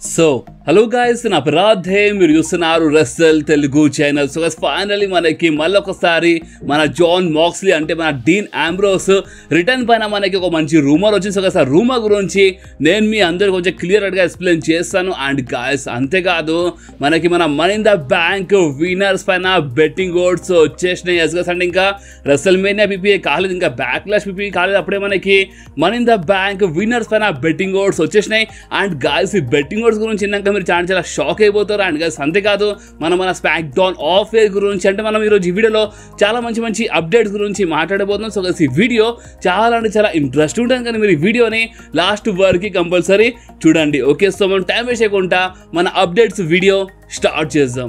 so hello guys నా అపరాధే మీరు చూస్తున్నారు wrestle Telugu channel so finally మనకి మళ్ళొకసారి మన జాన్ మాక్స్లీ అంటే మన డీన్ ఆంబ్రోస్ రిటర్న్ పైన మనకి ఒక మంచి రూమర్ వచ్చింది సో ఆ రూమర్ గురించి నేను మీ అందరు కొంచెం క్లియర్గా ఎక్స్ప్లెయిన్ చేస్తాను అండ్ గాయస్ అంతేకాదు మనకి మన మనీ ద బ్యాంక్ విన్నర్స్ పైన బెట్టింగ్ ఓడ్స్ వచ్చేసినాయి ఎస్ గస్ అంటే ఇంకా రసల్ మేనియా పీపీ కాలేదు ఇంకా బ్యాక్లాష్ పీపీ కాలేదు అప్పుడే మనకి మనీ ద బ్యాంక్ విన్నర్స్ పైన బెట్టింగ్ ఓడ్స్ వచ్చేసినాయి అండ్ గాయస్ ఈ బెట్టింగ్ ఓడ్స్ గురించి విన్నాక మీరు చాలా చాలా షాక్ అయిపోతారు అండ్ గాయస్ అంతేకాదు మనం మన స్పాక్ డౌన్ ఆఫ్ ఎయిర్ గురించి అంటే మనం ఈరోజు ఈ వీడియోలో చాలా మంచి మంచి అప్డేట్స్ గురించి మాట్లాడబోతున్నాం సో గైస్ ఈ వీడియో చాలా అంటే చాలా ఇంట్రెస్ట్ ఉంటుంది కానీ మీరు ఈ వీడియోని లాస్ట్ వరకు కంపల్సరీ చూడండి ఓకే సో మనం టైం వేస్ట్ చేయకుండా మన అప్డేట్స్ వీడియో స్టార్ట్ చేద్దాం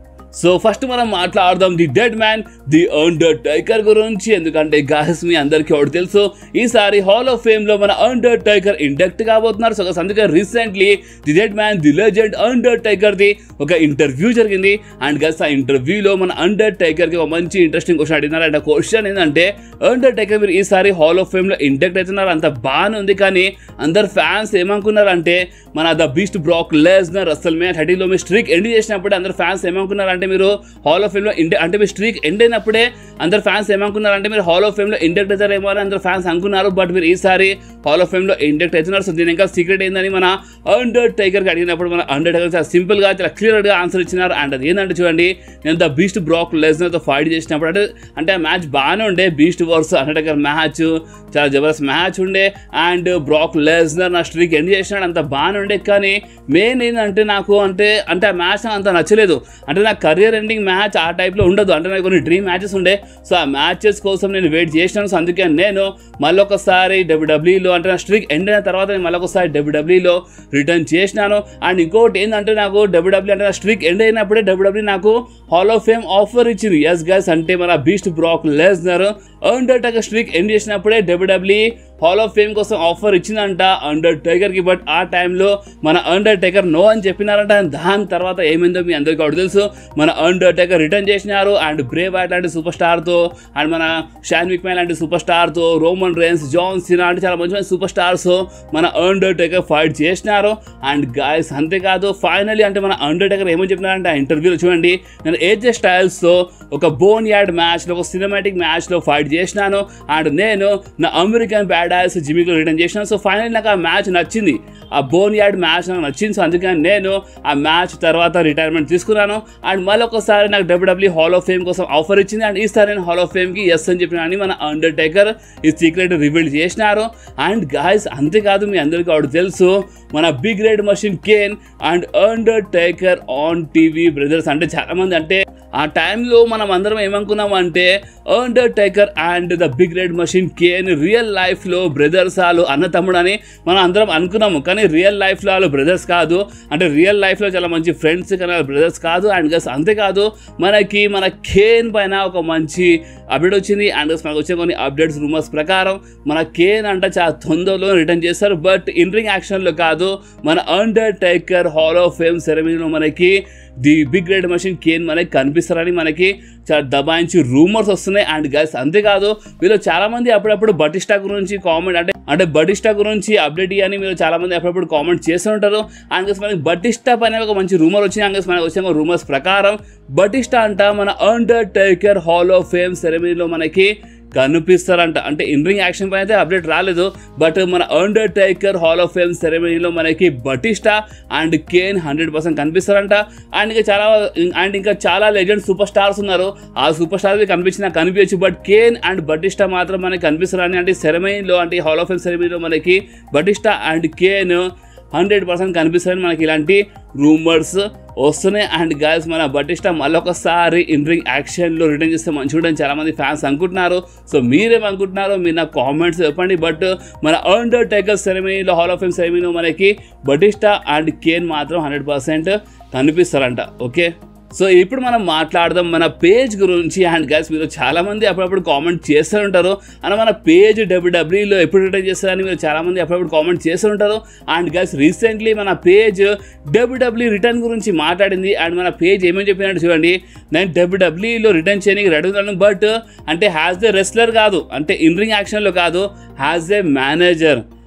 సో ఫస్ట్ మనం మాట్లాడదాం the dead man the Undertaker గురించి ఎందుకంటే గాయస్ మీ అందరికీ ఒకటి తెలుసు ఈసారి హాల్ ఆఫ్ ఫేమ్ లో మన అండర్ టైకర్ ఇండక్ట్ కాబోతున్నారు సో guys, అందుకే recently the dead man the legend Undertaker the ఒక ఇంటర్వ్యూ జరిగింది అండ్ గస్ ఆ ఇంటర్వ్యూలో మన అండర్ టైకర్ కి ఒక మంచి ఇంట్రెస్టింగ్ క్వశ్చన్ అడిగినారు అండ్ ఆ క్వశ్చన్ ఏంటంటే అండర్ టైకర్ మీరు ఈసారి హాల్ ఆఫ్ ఫేమ్ లో ఇండక్ట్ అవుతున్నారు అంత బాగానే ఉంది కానీ అందరు ఫ్యాన్స్ ఏమనుకున్నారంటే మన ద బీస్ట్ బ్రాక్ లెస్నర్ అసలు మే థర్టీలో మీ స్ట్రీక్ ఎండ్ చేసినప్పుడే అందరు ఫ్యాన్స్ ఏమనుకున్నారంటే మీరు హాల్ ఆఫ్ ఫేమ్లో ఇండ అంటే మీ స్ట్రీక్ ఎండ్ అయినప్పుడే అందరు ఫ్యాన్స్ ఏమనుకున్నారంటే మీరు హాల్ ఆఫ్ ఫేమ్లో ఇండక్ట్ అవుతారేమో అని అందరు ఫ్యాన్స్ అనుకున్నారు బట్ మీరు ఈసారి హాల్ ఆఫ్ ఫేమ్లో ఇండక్ట్ అవుతున్నారు సో దీని ఇంకా సీక్రెట్ ఏందని మన అండర్ టైగర్కి అడిగినప్పుడు మన అండర్ టైగర్ చాలా సింపుల్గా చాలా క్లియర్గా ఆన్సర్ ఇచ్చినారు అండ్ అది ఏంటంటే చూడండి నేను ద బీస్ట్ బ్రాక్ లెస్నర్తో ఫైట్ చేసినప్పుడు అంటే అంటే ఆ మ్యాచ్ బాగానే ఉండే beast versus Undertaker match చాలా జబర్దస్త్ మ్యాచ్ ఉండే అండ్ బ్రాక్ లెస్నర్ నా స్ట్రీక్ ఎండ్ చేసినాడు అంత బాగానే ఉండే కానీ మెయిన్ ఏంటంటే నాకు అంటే అంటే ఆ మ్యాచ్ నాకు అంత నచ్చలేదు అంటే నా కెరియర్ ఎండింగ్ మ్యాచ్ ఆ టైప్లో ఉండదు అంటే నాకు కొన్ని డ్రీమ్ మ్యాచెస్ ఉండే సో ఆ మ్యాచెస్ కోసం నేను వెయిట్ చేసినాను సో అందుకే నేను మళ్ళొకసారి డబ్ల్యూడబ్ల్యూలో అంటే నా స్ట్రీక్ ఎండ్ అయిన తర్వాత నేను మళ్ళొకసారి డబ్ల్యూడబ్ల్యూలో రిటర్న్ చేసినాను అండ్ ఇంకోటి ఏంటంటే నాకు డబ్ల్యూడబ్ల్యూ అంటే నా స్ట్రీక్ ఎండ్ అయినప్పుడే డబ్ల్యూడబ్ల్యూ నాకు హాల్ ఆఫ్ ఫేమ్ ఆఫర్ ఇచ్చింది ఎస్ గైస్ అంటే మన beast Brock Lesnar Undertaker streak end చేసినప్పుడే డబ్ల్యూడబ్ల్యూ హాల్ ఆఫ్ ఫేమ్ కోసం ఆఫర్ ఇచ్చిందంట అండర్ టైగర్కి బట్ ఆ టైంలో మన అండర్ టైగర్ నో అని చెప్పినారంట దాని తర్వాత ఏమైందో మీ అందరికీ ఒకటి తెలుసు మన అండర్ టైగర్ రిటర్న్ చేసినారు అండ్ బ్రేవ్ వైట్ లాంటి సూపర్ స్టార్తో అండ్ మన షాన్ విక్మ్యాన్ లాంటి సూపర్ స్టార్తో రోమన్ రేన్స్ జాన్ సినా అంటే చాలా మంచి మంచి సూపర్ స్టార్స్ మన అండర్ టైగర్ ఫైట్ చేసినారు అండ్ గాయస్ అంతేకాదు ఫైనలీ అంటే మన అండర్ టైగర్ ఏమని చెప్పినారంటే ఆ ఇంటర్వ్యూలో చూడండి నేను ఏజే స్టైల్స్తో ఒక బోన్ యార్డ్ మ్యాచ్లో ఒక సినిమాటిక్ మ్యాచ్లో ఫైట్ చేసినాను అండ్ నేను నా అమెరికన్ బ్యాడ్ యాస్ జిమ్మిలో రిటర్న్ చేసినాను సో ఫైనల్ నాకు ఆ మ్యాచ్ నచ్చింది ఆ బోన్ యార్డ్ మ్యాచ్ నాకు నచ్చింది సో అందుకని నేను ఆ మ్యాచ్ తర్వాత రిటైర్మెంట్ తీసుకున్నాను అండ్ మళ్ళీ ఒకసారి నాకు డబ్ల్యూడబ్ల్యూ హాల్ ఆఫ్ ఫేమ్ కోసం ఆఫర్ ఇచ్చింది అండ్ ఈసారి నేను హాల్ ఆఫ్ ఫేమ్కి ఎస్ అని చెప్పిన అని మన అండర్ టేకర్ ఈ సీక్రెట్ రివీల్ చేసినారు అండ్ గాయస్ అంతేకాదు మీ అందరికీ వాడు తెలుసు మన big red machine Kane and Undertaker on TV brothers అంటే చాలామంది అంటే ఆ టైంలో మనం అందరం ఏమనుకున్నాం అంటే Undertaker and the big red machine Kane real లైఫ్లో బ్రదర్స్ వాళ్ళు అన్న తమ్ముడు అని మనం అందరం అనుకున్నాము కానీ రియల్ లైఫ్లో వాళ్ళు బ్రదర్స్ కాదు అంటే రియల్ లైఫ్లో చాలా మంచి ఫ్రెండ్స్ కానీ వాళ్ళు బ్రదర్స్ కాదు అండ్ గస్ అంతేకాదు మనకి మన కేన్ పైన ఒక మంచి అప్డేట్ వచ్చింది అండ్ గస్ మనకు వచ్చే కొన్ని అప్డేట్స్ రూమర్స్ ప్రకారం మన కేన్ అంటే చాలా తొందరలో రిటర్న్ చేస్తారు బట్ ఇన్ రింగ్ యాక్షన్లో కాదు మన Undertaker hall of fame సెరమనీలో మనకి the big red machine Kane మనకి కనిపిస్తారని మనకి చాలా దబాయించి రూమర్స్ వస్తున్నాయి అండ్ గైస్ అంతేకాదు వీళ్ళు చాలా మంది అప్పుడప్పుడు బటిస్టా గురించి కామెంట్ అంటే అంటే బటిస్టా గురించి అప్డేట్ ఇవ్వని మీరు చాలా మంది అప్పుడప్పుడు కామెంట్ చేస్తూ ఉంటారు అండ్ గైస్ మనకి బటిస్టా పైన ఒక మంచి రూమర్ వచ్చింది అండ్ గైస్ మనకి వచ్చిన రూమర్స్ ప్రకారం బటిస్టా అంట మన Undertaker hall of fame సెరమనీలో మనకి కనిపిస్తారంట అంటే ఇన్ రింగ్ యాక్షన్ పైన అయితే అప్డేట్ రాలేదు బట్ మన Undertaker hall of fame సెరమనీలో మనకి Batista and Kane hundred percent కనిపిస్తారంట అండ్ ఇంకా చాలా అండ్ ఇంకా చాలా లెజెండ్ సూపర్ స్టార్స్ ఉన్నారు ఆ సూపర్ స్టార్ కనిపించినా కనిపించచ్చు బట్ కేన్ అండ్ బటిస్టా మాత్రం మనకి కనిపిస్తారని అంటే సెరమనీలో అంటే హాల్ ఆఫ్ ఫేమ్ సెరమనీలో మనకి Batista and Kane hundred percent కనిపిస్తారని మనకి ఇలాంటి రూమర్స్ వస్తున్నాయి అండ్ గాయస్ మన బటిస్టా మళ్ళొకసారి ఇన్ రింగ్ యాక్షన్లో రిటర్న్ చేస్తే మంచిగా చాలా మంది ఫ్యాన్స్ అనుకుంటున్నారు సో మీరేమనుకుంటున్నారో మీరు నాకు కామెంట్స్ చెప్పండి బట్ మన అండర్ టైగర్ సెరమనీలో హాల్ ఆఫ్ ఫేమ్ సెరమనీలో మనకి బటిస్టా అండ్ కేన్ మాత్రం హండ్రెడ్ పర్సెంట్ కనిపిస్తారంట ఓకే సో ఇప్పుడు మనం మాట్లాడదాం మన పేజ్ గురించి అండ్ గైస్ మీరు చాలా మంది అప్పుడప్పుడు కామెంట్ చేస్తూ ఉంటారు అండ్ మన పేజ్ డబ్ల్యూడబ్ల్యూలో ఎప్పుడు రిటర్న్ చేస్తారని మీరు చాలా మంది అప్పుడప్పుడు కామెంట్ చేస్తూ ఉంటారు అండ్ గైస్ రీసెంట్లీ మన పేజ్ డబ్ల్యూడబ్ల్యూ రిటర్న్ గురించి మాట్లాడింది అండ్ మన పేజ్ ఏమేమి చెప్పినట్టు చూడండి నేను డబ్ల్యూడబ్ల్యూలో రిటర్న్ చేయడానికి రెడీ ఉన్నాను బట్ అంటే హ్యాస్ ద రెస్లర్ కాదు అంటే ఇన్ రింగ్ యాక్షన్లో కాదు has a manager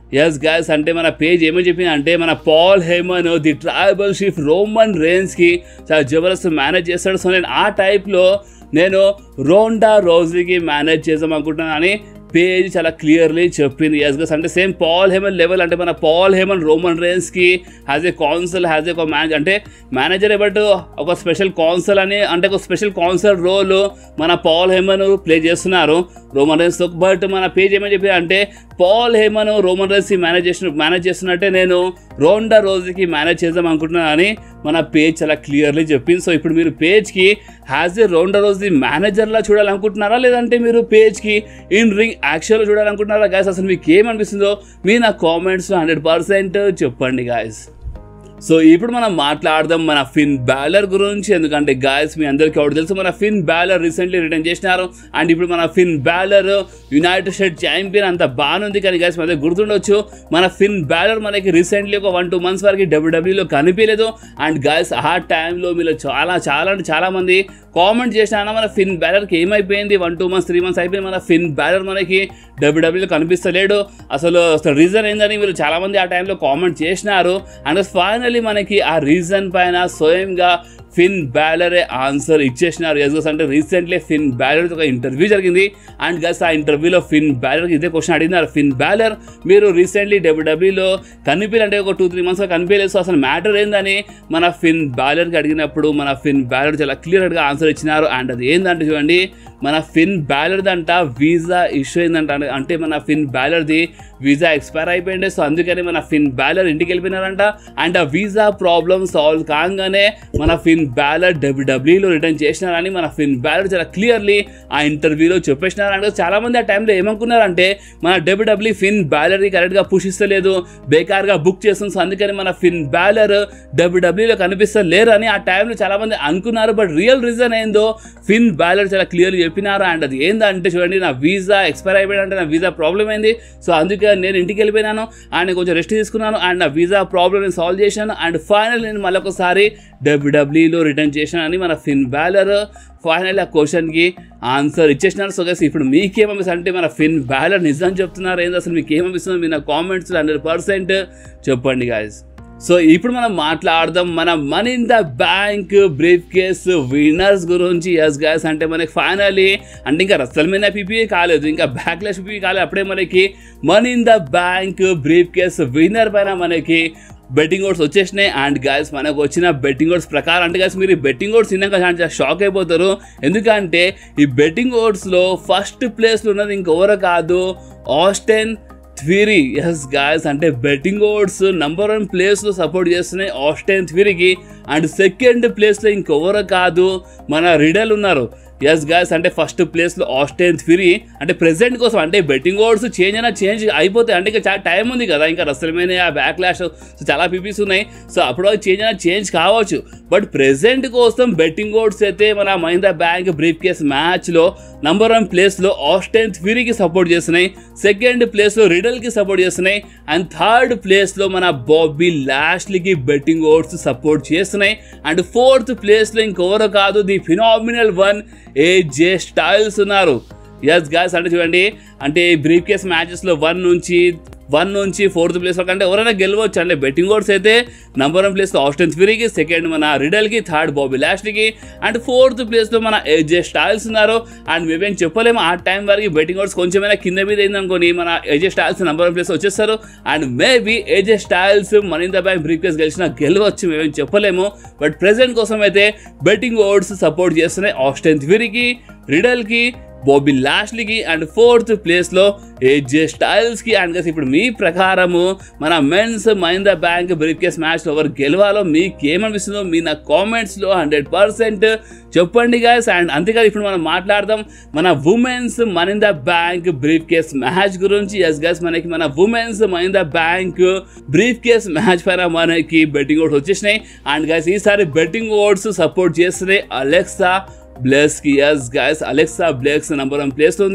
yes guys అంటే మన పేజ్ ఏమని చెప్పింది అంటే మన Paul Heyman the tribal chief Roman రేంజ్కి చాలా జబర్దస్త్ మేనేజ్ చేస్తాడు సో నేను ఆ టైప్లో నేను రోండా రోజుకి మేనేజ్ చేద్దాం అనుకుంటున్నాను అని పేజ్ చాలా క్లియర్లీ చెప్పింది ఎస్ గస్ అంటే సేమ్ పాల్ హేమన్ లెవెల్ అంటే మన పాల్ హేమన్ రోమన్ రేన్స్కి has a council has a ఒక మేనేజ్ అంటే మేనేజర్ బట్ ఒక స్పెషల్ కౌన్సిల్ అని అంటే ఒక స్పెషల్ కౌన్సిల్ రోల్ మన పాల్ హేమన్ ప్లే చేస్తున్నారు రోమన్ రేన్స్ బట్ మన పేజ్ ఏమని చెప్పింది అంటే Paul Heyman Roman Reigns manage చేసిన మేనేజ్ చేస్తున్నట్టే నేను రోండా రోజుకి మేనేజ్ చేద్దాం అనుకుంటున్నాను అని మన పేజ్ చాలా క్లియర్లీ చెప్పింది సో ఇప్పుడు మీరు పేజ్కి హ్యాజ్ ఏ రోండా రోజు మేనేజర్లా చూడాలనుకుంటున్నారా లేదంటే మీరు పేజ్కి ఇన్ రింగ్ యాక్షన్లో చూడాలనుకుంటున్నారా గాయస్ అసలు మీకు ఏమనిపిస్తుందో మీ నా కామెంట్స్ హండ్రెడ్ పర్సెంట్ చెప్పండి గాయస్ సో ఇప్పుడు మనం మాట్లాడదాం మన ఫిన్ బ్యాలర్ గురించి ఎందుకంటే గాయస్ మీ అందరికీ ఒకటి తెలుసు మన ఫిన్ బ్యాలర్ రీసెంట్లీ రిటర్న్ చేసినారు అండ్ ఇప్పుడు మన Finn Balor United State champion అంత బాగుంది కానీ గాయస్ మన గుర్తుండొచ్చు మన ఫిన్ బ్యాలర్ మనకి రీసెంట్లీ ఒక వన్ టూ మంత్స్ వరకు డబ్ల్యూడబ్ల్యూలో కనిపించలేదు అండ్ గాయస్ ఆ టైంలో మీరు చాలా చాలా అంటే చాలా మంది కామెంట్ చేసినా మన ఫిన్ బ్యాలర్కి ఏమైపోయింది one two months three months అయిపోయింది మన ఫిన్ బ్యాలర్ మనకి డబ్ల్యూడబ్ల్యూలో కనిపిస్తలేడు అసలు అసలు రీజన్ ఏందని మీరు చాలామంది ఆ టైంలో కామెంట్ చేసినారు అండ్ ఫైనలీ మనకి ఆ రీజన్ పైన స్వయంగా ఫిన్ బ్యాలరే ఆన్సర్ ఇచ్చేసినారు ఎస్ గస్ అంటే రీసెంట్లీ ఫిన్ బ్యాలర్ ఒక ఇంటర్వ్యూ జరిగింది అండ్ గస్ ఆ ఇంటర్వ్యూలో ఫిన్ బ్యాలర్కి ఇదే క్వశ్చన్ అడిగినారు ఫిన్ బ్యాలర్ మీరు రీసెంట్లీ డబ్ల్యూడబ్ల్యూలో కనిపించాలంటే ఒక టూ త్రీ మంత్స్ కనిపించలేదు సో అసలు మ్యాటర్ ఏందని మన ఫిన్ బ్యాలర్కి అడిగినప్పుడు మన ఫిన్ బ్యాలర్ చాలా క్లియర్గా ఆన్సర్ ఇచ్చినారు అండ్ అది ఏంటంటే చూడండి మన ఫిన్ బ్యాలర్దంట వీసా ఇష్యూ అయిందంట అంటే మన ఫిన్ బ్యాలర్ది వీసా ఎక్స్పైర్ అయిపోయింది సో అందుకని మన ఫిన్ బ్యాలర్ ఇంటికి వెళ్ళిపోయినారంట అండ్ ఆ వీసా ప్రాబ్లమ్ సాల్వ్ కాగానే మన ఫిన్ బ్యాలర్ డబ్ల్యూడబ్ల్యూలో రిటర్న్ చేసినారని మన ఫిన్ బ్యాలర్ చాలా క్లియర్లీ ఆ ఇంటర్వ్యూలో చెప్పేసినారు అండ్ చాలా మంది ఆ టైంలో ఏమనుకున్నారంటే మన డబ్ల్యూడబ్ల్యూ ఫిన్ బ్యాలర్ని కరెక్ట్గా పుషిస్తలేదు బేకార్గా బుక్ చేస్తుంది సో అందుకని మన ఫిన్ బ్యాలర్ డబ్ల్యూడబ్ల్యూలో కనిపిస్తలేరు అని ఆ టైంలో చాలా మంది అనుకున్నారు బట్ రియల్ రీజన్ ఏందో ఫిన్ బ్యాలర్ చాలా క్లియర్లీ చెప్పినారు అండ్ అది ఏందంటే చూడండి నా వీసా ఎక్స్పైర్ అయిపోయిందంటే నా వీసా ప్రాబ్లం అయింది సో అందుకే నేను ఇంటికి వెళ్ళిపోయినాను అండ్ కొంచెం రెస్ట్ తీసుకున్నాను అండ్ నా వీసా ప్రాబ్లమ్ నేను సాల్వ్ చేశాను అండ్ ఫైనల్ నేను మళ్ళీ ఒకసారి డబ్ల్యూడబ్ల్యూలో రిటర్న్ చేశాను అని మన ఫిన్ బ్యాలర్ ఫైనల్ ఆ క్వశ్చన్కి ఆన్సర్ ఇచ్చేసినారు సో గైస్ ఇప్పుడు మీకేమనిపిస్తుంది అంటే మన ఫిన్ బ్యాలర్ నిజం చెప్తున్నారు ఏంది అసలు మీకు ఏమనిపిస్తుందో మీ నా కామెంట్స్ హండ్రెడ్ పర్సెంట్ చెప్పండి గాయస్ సో ఇప్పుడు మనం మాట్లాడదాం మన money in the bank brief case winners గురించి ఎస్ గాయస్ అంటే మనకి ఫైనలీ అంటే ఇంకా రసల్ మీద పీపీఏ కాలేదు ఇంకా బ్యాక్లెస్ పీపీ కాలేదు అప్పుడే మనకి money in the bank brief case winner పైన మనకి బెట్టింగ్ ఓట్స్ వచ్చేసినాయి అండ్ గాయస్ మనకు వచ్చిన బెట్టింగ్ ఓట్స్ ప్రకారం అంటే గాయస్ మీరు ఈ బెట్టింగ్ ఓట్స్ తిన్నాక చాలా షాక్ అయిపోతారు ఎందుకంటే ఈ బెట్టింగ్ ఓట్స్లో ఫస్ట్ ప్లేస్లో ఉన్నది ఇంకెవరో కాదు ఆస్టెన్ థ్వీరీ ఎస్ గాయస్ అంటే బెట్టింగ్ ఓడ్స్ నంబర్ వన్ ప్లేస్లో సపోర్ట్ చేస్తున్నాయి ఆస్టెన్ థ్వీరీకి అండ్ సెకండ్ ప్లేస్లో ఇంకెవరో కాదు మన రిడల్ ఉన్నారు ఎస్ గాయస్ అంటే ఫస్ట్ ప్లేస్లో ఆస్టెన్ థ్వీరీ అంటే ప్రెసెంట్ కోసం అంటే బెట్టింగ్ ఓడ్స్ చేంజ్ అయినా చేంజ్ అయిపోతాయి అంటే ఇంకా చాలా టైం ఉంది కదా ఇంకా రసలమైన ఆ బ్యాక్ లాష్ సో చాలా పీపీస్ ఉన్నాయి సో అప్పుడు చేంజ్ అయినా చేంజ్ కావచ్చు బట్ ప్రెసెంట్ కోసం బెట్టింగ్ ఓడ్స్ అయితే మన మహీంద్రా బ్యాంక్ బ్రీఫ్ కేస్ మ్యాచ్లో నంబర్ వన్ ప్లేస్లో ఆస్టెన్ థ్వీరీకి సపోర్ట్ చేస్తున్నాయి సెకండ్ ప్లేస్లో రిడల్కి సపోర్ట్ చేస్తున్నాయి అండ్ థర్డ్ ప్లేస్లో మన బాబీ లాస్ట్లీకి బెట్టింగ్ ఓట్స్ సపోర్ట్ చేస్తున్నాయి అండ్ ఫోర్త్ ప్లేస్లో ఇంకెవరో కాదు the phenomenal one AJ Styles ఉన్నారు ఎస్ గాయస్ అంటే చూడండి అంటే బ్రీఫ్ కేస్ మ్యాచెస్లో వన్ నుంచి వన్ నుంచి ఫోర్త్ ప్లేస్ వరకు అంటే ఎవరైనా గెలవచ్చు అంటే బెట్టింగ్ ఓట్స్ అయితే నంబర్ వన్ ప్లేస్లో ఆస్టన్ ఫిరీకి సెకండ్ మన రిడల్కి థర్డ్ బాబీ లాస్ట్కి అండ్ ఫోర్త్ ప్లేస్లో మన ఏజే స్టైల్స్ ఉన్నారు అండ్ మేమేం చెప్పలేము ఆ టైం వరకు బెట్టింగ్ ఓట్స్ కొంచెమైనా కింద మీద అయిందనుకోని మన AJ Styles number one place వచ్చేస్తారు అండ్ మేబీ ఏజే స్టైల్స్ మన ఇంత బ్యాంక్ బ్రీఫ్ కేస్ గెలిచిన గెలవచ్చు మేమేం చెప్పలేము బట్ ప్రెసెంట్ కోసం అయితే బెట్టింగ్ ఓట్స్ సపోర్ట్ చేస్తున్నాయి ఆస్టన్ ఫిరీకి రిడల్కి బాబీ లాస్ట్లీకి అండ్ ఫోర్త్ ప్లేస్లో ఏజే స్టైల్స్కి అండ్ గస్ ఇప్పుడు మీ ప్రకారము మన మెన్స్ మహీంద్రా బ్యాంక్ బ్రీఫ్ కేస్ మ్యాచ్లో ఎవరు గెలవాలో మీకు ఏమనిపిస్తుందో మీ నా కామెంట్స్లో హండ్రెడ్ పర్సెంట్ చెప్పండి గాయస్ అండ్ అంతేకాదు ఇప్పుడు మనం మాట్లాడదాం మన ఉమెన్స్ మహీంద్రా బ్యాంక్ బ్రీఫ్ కేస్ మ్యాచ్ గురించి ఎస్ గైస్ మనకి మన ఉమెన్స్ మహీంద్రా బ్యాంక్ బ్రీఫ్ కేస్ మ్యాచ్ పైన మనకి బెట్టింగ్ ఓట్స్ వచ్చేసినాయి అండ్ గైస్ ఈసారి బెట్టింగ్ ఓట్స్ సపోర్ట్ చేస్తున్నాయి అలెక్సా బ్లెస్ కి yes guys Alexa Bliss number one place ఉంది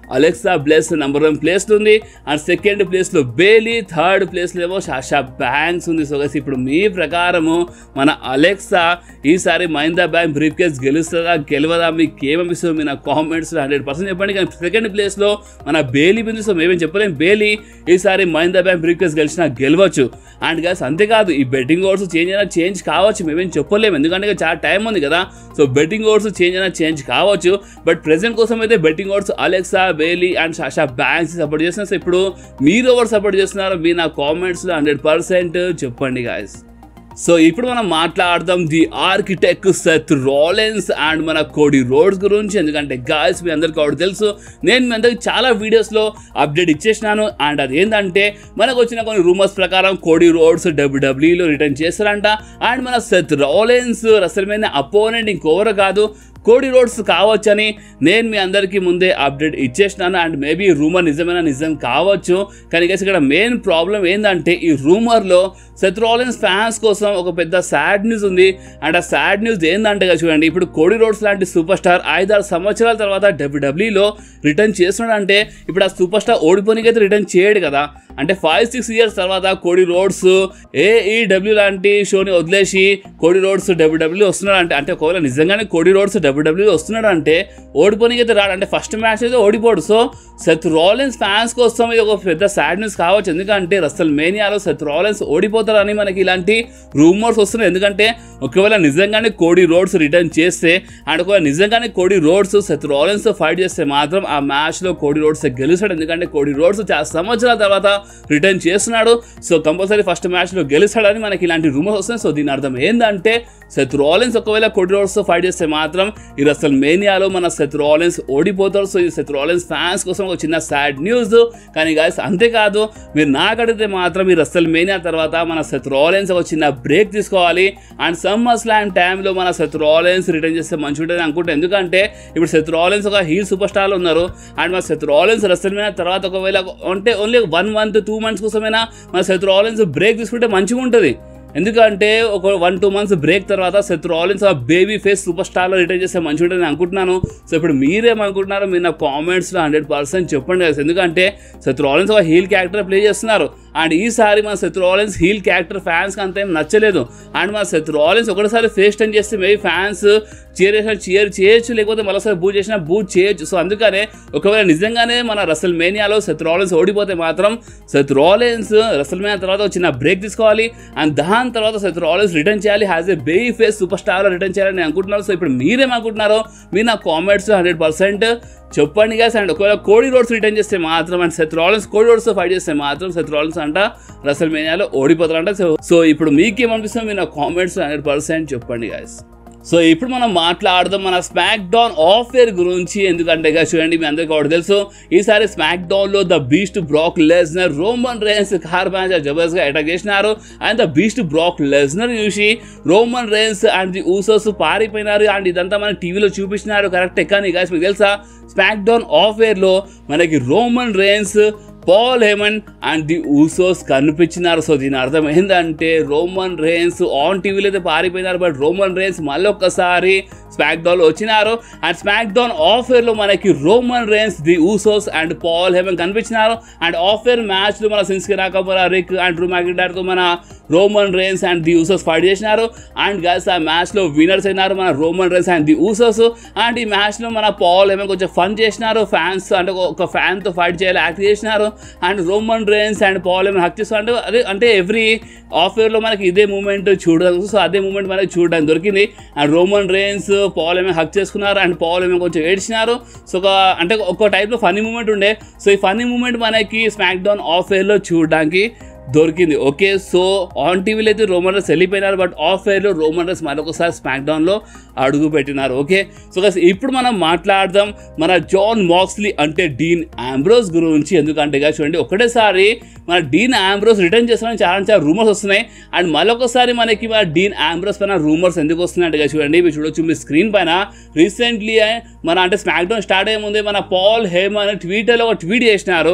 అలెక్సా బ్లెస్ నెంబర్ వన్ ప్లేస్లో ఉంది అండ్ సెకండ్ ప్లేస్లో బేలీ థర్డ్ ప్లేస్లో ఏమో షాషా బ్యాంక్స్ ఉంది సో గైస్ ఇప్పుడు మీ ప్రకారము మన అలెక్సా ఈసారి మహిందా బ్యాంక్ బ్రీఫ్ కేస్ గెలుస్తుందా గెలవదా మీకు ఏమనిపిస్తుందో మీ నా కామెంట్స్లో హండ్రెడ్ పర్సెంట్ చెప్పండి కానీ సెకండ్ ప్లేస్లో మన బేలీ ఉంది సో మేమేం చెప్పలేం బేలీ ఈసారి మహిందా బ్యాంక్ బ్రీఫ్ కేస్ గెలిచినా గెలవచ్చు అండ్ గైస్ అంతేకాదు ఈ బెట్టింగ్ ఓడ్స్ చేంజ్ అయినా చేంజ్ కావచ్చు మేమేం చెప్పలేము ఎందుకంటే ఇక చాలా టైం ఉంది కదా సో బెట్టింగ్ ఓడ్స్ చేంజ్ అయినా చేంజ్ కావచ్చు బట్ ప్రెసెంట్ కోసం అయితే betting odds Alexa Bayley and Sasha Banks support చేస్తున్నారు సో ఇప్పుడు మీరు ఎవరు సపోర్ట్ చేస్తున్నారు మీ నా కామెంట్స్లో హండ్రెడ్ పర్సెంట్ చెప్పండి గాయస్ సో ఇప్పుడు మనం మాట్లాడదాం the architect Seth Rollins and మన కోడి రోడ్స్ గురించి ఎందుకంటే గాయస్ మీ అందరికీ ఒకటి తెలుసు నేను మీ అందరికి చాలా వీడియోస్లో అప్డేట్ ఇచ్చేసినాను అండ్ అది ఏంటంటే మనకు వచ్చిన కొన్ని రూమర్స్ ప్రకారం కోడి రోడ్స్ డబ్ల్యూడబ్ల్యూలో రిటర్న్ చేస్తారంట అండ్ మన సెత్ రాలెన్స్ రసలమైన అపోనెంట్ ఇంకోవరు కాదు కోడి రోడ్స్ కావచ్చని నేను మీ అందరికీ ముందే అప్డేట్ ఇచ్చేసినాను అండ్ మేబీ రూమర్ నిజమైన నిజం కావచ్చు కానీ guys ఇక్కడ మెయిన్ ప్రాబ్లం ఏంటంటే ఈ రూమర్లో సెత్రాలెన్స్ ఫ్యాన్స్ కోసం ఒక పెద్ద సాడ్ న్యూస్ ఉంది అండ్ ఆ సాడ్ న్యూస్ ఏంటంటే కదా చూడండి ఇప్పుడు కోడి రోడ్స్ లాంటి సూపర్ స్టార్ ఐదారు సంవత్సరాల తర్వాత డబ్ల్యూడబ్ల్యూలో రిటర్న్ చేస్తున్నాడంటే ఇప్పుడు ఆ సూపర్ స్టార్ ఓడిపోనికైతే రిటర్న్ చేయడు కదా అంటే ఫైవ్ సిక్స్ ఇయర్స్ తర్వాత కోడి రోడ్స్ ఏఈడబ్ల్యూ లాంటి షోని వదిలేసి కోడి రోడ్స్ డబ్ల్యూడబ్ల్యూ వస్తున్నాడు అంటే అంటే ఒకవేళ నిజంగానే కోడి రోడ్స్ డబ్ల్యూడబ్ల్యూ వస్తున్నాడు అంటే ఓడిపోనికి అయితే రాడు అంటే ఫస్ట్ మ్యాచ్ అయితే ఓడిపోడు సో సెత్ రాలెన్స్ ఫ్యాన్స్ కోసం ఇది ఒక పెద్ద సాడ్ న్యూస్ కావచ్చు ఎందుకంటే రసల్ మేనియాలో సెత్ రాలెన్స్ ఓడిపోతారని మనకి ఇలాంటి రూమర్స్ వస్తున్నాయి ఎందుకంటే ఒకవేళ నిజంగానే కోడి రోడ్స్ రిటర్న్ చేస్తే అండ్ ఒకవేళ నిజంగానే కోడి రోడ్స్ సెత్ రాలెన్స్ ఫైట్ చేస్తే మాత్రం ఆ మ్యాచ్లో కోడి రోడ్స్ గెలుస్తాడు ఎందుకంటే కోడి రోడ్స్ చాలా సంవత్సరాల తర్వాత రిటర్న్ చేస్తున్నాడు సో కంపల్సరీ ఫస్ట్ మ్యాచ్లో గెలుస్తాడని మనకి ఇలాంటి రూమర్స్ వస్తున్నాయి సో దీని అర్థం ఏంటంటే సెత్ రాలెన్స్ ఒకవేళ కోడి రోడ్స్తో ఫైట్ చేస్తే మాత్రం ఇది అసలు మేనియాలో మన సెత్ రాలెన్స్ ఓడిపోతారు సో ఈ సెత్ రాలెన్స్ ఫ్యాన్స్ కోసం ఒక చిన్న సాడ్ న్యూస్ కానీ గాయస్ అంతేకాదు మీరు నాకు అడిగితే మాత్రం మీరు అసలు మేనియా తర్వాత మన సెత్ రాలెన్స్ ఒక చిన్న బ్రేక్ తీసుకోవాలి అండ్ సమ్మర్ స్లామ్ టైంలో మన సెత్ రాలెన్స్ రిటర్న్ చేస్తే మంచి ఉంటుంది అనుకుంటే ఎందుకంటే ఇప్పుడు సెత్ రాలెన్స్ ఒక హీల్ సూపర్ స్టార్లు ఉన్నారు అండ్ మన సెత్ రాలెన్స్ రసల్ మీద తర్వాత ఒకవేళ అంటే only one month two months కోసమైనా మన సెత్ రాలెన్స్ బ్రేక్ తీసుకుంటే మంచిగా ఉంటుంది ఎందుకంటే ఒక వన్ టూ మంత్స్ బ్రేక్ తర్వాత సెత్ రాలిన్స్ ఆ బేబీ ఫేస్ సూపర్ స్టార్లో రిటర్న్ చేస్తే మంచిగా ఉంటుంది నేను అనుకుంటున్నాను సో ఇప్పుడు మీరేమనుకుంటున్నారో మీరు నా కామెంట్స్లో హండ్రెడ్ పర్సెంట్ చెప్పండి కదా ఎందుకంటే సెత్ రాలిన్స్ ఒక హీల్ క్యారెక్టర్ ప్లే చేస్తున్నారు అండ్ ఈసారి మన సెత్ రాలిన్స్ హీల్ క్యారెక్టర్ ఫ్యాన్స్కి అంత ఏం నచ్చలేదు అండ్ మన సెత్ రాలిన్స్ ఒకటిసారి ఫేస్ టర్న్ చేస్తే మేబీ ఫ్యాన్స్ చీర్ చేసిన చీర్ చేయొచ్చు లేకపోతే మరోసారి బూట్ చేసినా బూట్ చేయొచ్చు సో అందుకనే ఒకవేళ నిజంగానే మన రసల్ మేనియాలో సెత్ రాలెన్స్ ఓడిపోతే మాత్రం సెత్ రాలెన్స్ రసల్ మేనియా తర్వాత ఒక చిన్న బ్రేక్ తీసుకోవాలి అండ్ దాని తర్వాత సెత్ రాలెన్స్ రిటర్న్ చేయాలి as a baby face super star return చేయాలని నేను అనుకుంటున్నాను సో ఇప్పుడు మీరేమనుకుంటున్నారో మీరు నా కామెంట్స్ హండ్రెడ్ పర్సెంట్ చెప్పండి గాస్ అండ్ ఒకవేళ కోడి రోడ్స్ రిటర్న్ చేస్తే మాత్రం and Seth Rollins Cody Rhodes fight చేస్తే మాత్రం సెత్ రాలెన్స్ అంట రసల్ మేనియాలో ఓడిపోతారంట సో సో ఇప్పుడు మీకేమనిపిస్తుంది మీరు నా కామెంట్స్ హండ్రెడ్ పర్సెంట్ చెప్పండి గాయస్ సో ఇప్పుడు మనం మాట్లాడదాం మన స్మాక్ డౌన్ ఆఫర్ గురించి ఎందుకంటే ఇక చూడండి మీ అందరికీ ఒకటి తెలుసు ఈసారి స్మాక్ డౌన్ లో the beast Brock Lesnar Roman Reigns car match జబర్దస్త్ గా అటాక్ చేసినారు and the beast Brock Lesnar చూసి Roman Reigns and the Usos పారిపోయినారు అండ్ ఇదంతా మన టీవీలో చూపించినారు కరెక్ట్ కానీ guys మీకు తెలుసా స్మాక్ డౌన్ ఆఫర్ లో మనకి Roman Reigns Paul Heyman and the Usos కనిపించినారు సో దీని అర్థం ఏంటంటే రోమన్ రేన్స్ ఆన్ టీవీలో అయితే పారిపోయినారు బట్ రోమన్ రేన్స్ మళ్ళీ ఒక్కసారి స్మాక్ డౌన్ వచ్చినారు అండ్ స్మాక్ డౌన్ ఆఫర్లో మనకి Roman Reigns the Usos and Paul Heyman కనిపించినారు అండ్ ఆఫర్ మ్యాచ్లో మన Shinsuke Nakamura Rick and Drew మ్యాకిడార్తో మన Roman Reigns and the Usos fight చేసినారు అండ్ గల్స్ ఆ మ్యాచ్లో విన్నర్స్ అయినారు మన Roman Reigns and the Usos and ఈ మ్యాచ్లో మన పాల్ హేమన్ కొంచెం ఫన్ చేసినారు ఫ్యాన్స్ అంటే ఒక ఫ్యాన్తో ఫైట్ చేయాలి యాక్ట్ చేసినారు and Roman Reigns and Paul ఏమైనా హక్ చేస్తారు అంటే అదే అంటే ఎవ్రీ ఆఫర్లో మనకి ఇదే మూమెంట్ చూడడం సో అదే మూమెంట్ మనకి చూడడానికి దొరికింది అండ్ రోమన్ రేన్స్ పాల్ ఏమైనా హక్ చేసుకున్నారు అండ్ పాల్ ఏమైనా కొంచెం ఏడ్చినారు సో ఒక అంటే ఒక టైప్లో ఫన్నీ మూమెంట్ ఉండే సో ఈ ఫన్నీ మూమెంట్ మనకి స్మాక్ డౌన్ ఆఫర్లో చూడడానికి దొరికింది ఓకే సో ఆన్ టీవీలో అయితే రోమన్ రేస్ వెళ్ళిపోయినారు బట్ ఆఫ్ ఎయిర్లో రోమన్ రేస్ మరొకసారి స్మాక్ డౌన్లో అడుగు పెట్టినారు ఓకే సో guys, ఇప్పుడు మనం మాట్లాడదాం మన జాన్ మాక్స్లీ అంటే డీన్ ఆంబ్రోస్ గురించి ఎందుకంటే guys చూడండి ఒకటేసారి మన డీన్ ఆంబ్రోస్ రిటర్న్ చేస్తామని చాలా చాలా రూమర్స్ వస్తున్నాయి అండ్ మరొకసారి మనకి మన డీన్ ఆంబ్రోస్ పైన రూమర్స్ ఎందుకు వస్తున్నాయి అంటే guys చూడండి మీరు చూడొచ్చు మీ స్క్రీన్ పైన రీసెంట్లీ మన అంటే స్మాక్ డౌన్ స్టార్ట్ అయ్యే ముందే మన పాల్ హేమ్ అనే ట్విట్టర్లో ఒక ట్వీట్ చేసినారు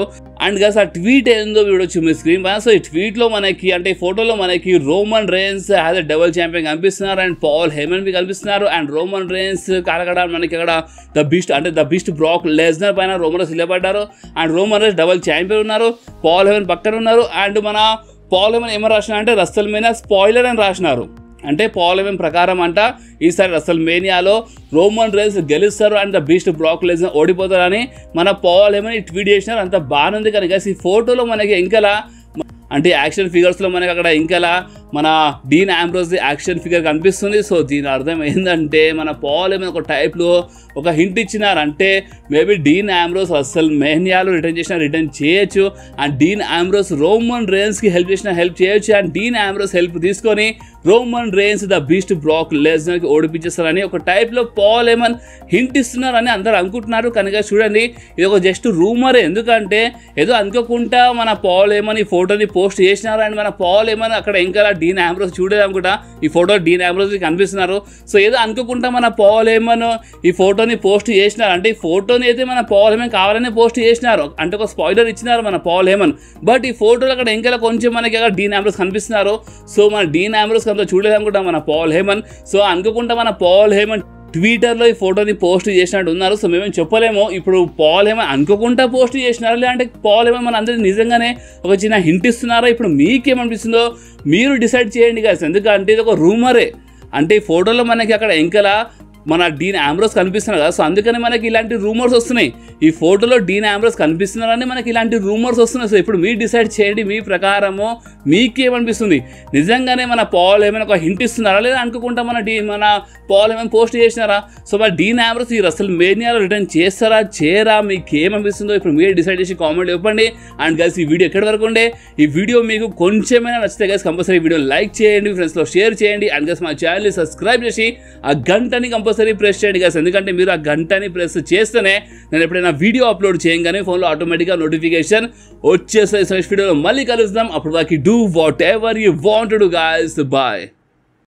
అండ్ గస్ ఆ ట్వీట్ ఏందో చూడొచ్చు మీ స్క్రీన్ పైన సో ఈ ట్వీట్లో మనకి అంటే ఈ ఫోటోలో మనకి Roman Reigns as a double champion కనిపిస్తున్నారు అండ్ పాల్ హెమన్ బి కనిపిస్తున్నారు అండ్ రోమన్ రేన్స్ కలగడ మనకి అక్కడ ద బిస్ట్ అంటే ద బిస్ట్ బ్రాక్ లెజ్నర్ పైన రోమన్ రేన్స్ నిలబడ్డారు and Roman Reigns double champion ఉన్నారు పాల్ హెమన్ పక్కన ఉన్నారు అండ్ మన పాల్ హెమన్ ఏమని రాసిన అంటే రస్సల్ మీద స్పాయిలర్ అని రాసినారు అంటే పాలెమెన్ ప్రకారం అంట ఈసారి అసలు మేనియాలో రోమన్ రేన్స్ గెలుస్తారు అండ్ ద బీస్ట్ బ్లాక్ లెజ్ ఓడిపోతారని మన పాలెమెన్ ట్వీట్ చేసినారు అంత బాగుంది కనుక ఈ ఫోటోలో మనకి ఇంకలా అంటే యాక్షన్ ఫిగర్స్లో మనకి అక్కడ ఇంకలా మన డీన్ ఆంబ్రోస్ యాక్షన్ ఫిగర్ కనిపిస్తుంది సో దీని అర్థం ఏంటంటే మన పాల్ ఏమైనా ఒక టైప్లో ఒక హింట్ ఇచ్చినారు అంటే మేబీ డీన్ ఆంబ్రోస్ అసలు మెహనియాలో రిటర్న్ చేసిన రిటర్న్ చేయొచ్చు అండ్ డీన్ ఆంబ్రోస్ రోమన్ రేన్స్కి హెల్ప్ చేసిన హెల్ప్ చేయొచ్చు అండ్ డీన్ ఆంబ్రోస్ హెల్ప్ తీసుకొని Roman Reigns the beast Brock లెజనర్కి ఓడిపించేస్తారని ఒక టైప్లో పాల్ ఏమన్ హింట్ ఇస్తున్నారని అందరు అనుకుంటున్నారు కనుక చూడండి ఇది ఒక జస్ట్ రూమరే ఎందుకంటే ఏదో అనుకోకుండా మన పాల్ ఏమన్ ఈ ఫోటోని పోస్ట్ చేసినారు అండ్ మన పాల్ ఏమన్ అక్కడ ఇంకా డీన్ ఆంబ్రోస్ చూడలేదు అనుకుంటా ఈ ఫోటో డీన్ ఆంబ్రోస్ కనిపిస్తున్నారు సో ఏదో అనుకోకుండా మన పాల్ ఏమన్ ఈ ఫోటోని పోస్ట్ చేసినారు అంటే ఈ ఫోటోని అయితే మన పాల్ హేమన్ కావాలని పోస్ట్ చేసినారు అంటే ఒక స్పాయిలర్ ఇచ్చినారు మన పాల్ హేమన్ బట్ ఈ ఫోటోలో అక్కడ ఇంకా కొంచెం మనకి అక్కడ డీన్ ఆంబ్రోస్ కనిపిస్తున్నారు సో మన డీన్ ఆంబ్రోస్ అంతా చూడలేదు అనుకుంటా మన పాల్ హేమన్ సో అనుకోకుండా మన పాల్ హేమన్ ట్విట్టర్లో ఈ ఫోటోని పోస్ట్ చేసినట్టు ఉన్నారు సో మేమేం చెప్పలేము ఇప్పుడు పాల్ ఏమైనా అనుకోకుండా పోస్ట్ చేసినారా లేదంటే పాల్ ఏమైనా మన అందరికి నిజంగానే ఒక చిన్న హింట్ ఇస్తున్నారా ఇప్పుడు మీకేమనిపిస్తుందో మీరు డిసైడ్ చేయండి కదా ఎందుకంటే ఇది ఒక రూమరే అంటే ఈ ఫోటోలో మనకి అక్కడ ఎంకలా మన డీన్ ఆంబ్రోస్ కనిపిస్తున్నారు కదా సో అందుకని మనకి ఇలాంటి రూమర్స్ వస్తున్నాయి ఈ ఫోటోలో డీన్ ఆంబ్రోస్ కనిపిస్తున్నారని మనకి ఇలాంటి రూమర్స్ వస్తున్నాయి సో ఇప్పుడు మీరు డిసైడ్ చేయండి మీ ప్రకారము మీకేమనిపిస్తుంది నిజంగానే మన పాల్ ఏమైనా ఒక హింట్ ఇస్తున్నారా లేదా అనుకోకుండా మన డీ మన పాల్ ఏమైనా పోస్ట్ చేసినారా సో మరి డీన్ ఆంబ్రోస్ ఈ అసలు మేనియాలో రిటర్న్ చేస్తారా చేయరా మీకు ఏమనిపిస్తుందో ఇప్పుడు మీరు డిసైడ్ చేసి కామెంట్ ఇవ్వండి అండ్ గైస్ ఈ వీడియో ఎక్కడి వరకు ఉండే ఈ వీడియో మీకు కొంచెమైనా నచ్చితే గైస్ కంపల్సరీ వీడియో లైక్ చేయండి ఫ్రెండ్స్లో షేర్ చేయండి అండ్ గైస్ మా ఛానల్ని సబ్స్క్రైబ్ చేసి ఆ గంటని కంపల్సరీ ప్రెస్ చేయండి గైస్ ఎందుకంటే మీరు ఆ గంటని ప్రెస్ చేస్తేనే నేను ఎప్పుడైనా వీడియో అప్లోడ్ చేయగానే ఫోన్లో ఆటోమేటిక్గా నోటిఫికేషన్ వచ్చేస్తాయి సో వీడియోలో మళ్ళీ కలుద్దాం అప్పుడు దానికి do whatever you want do guys bye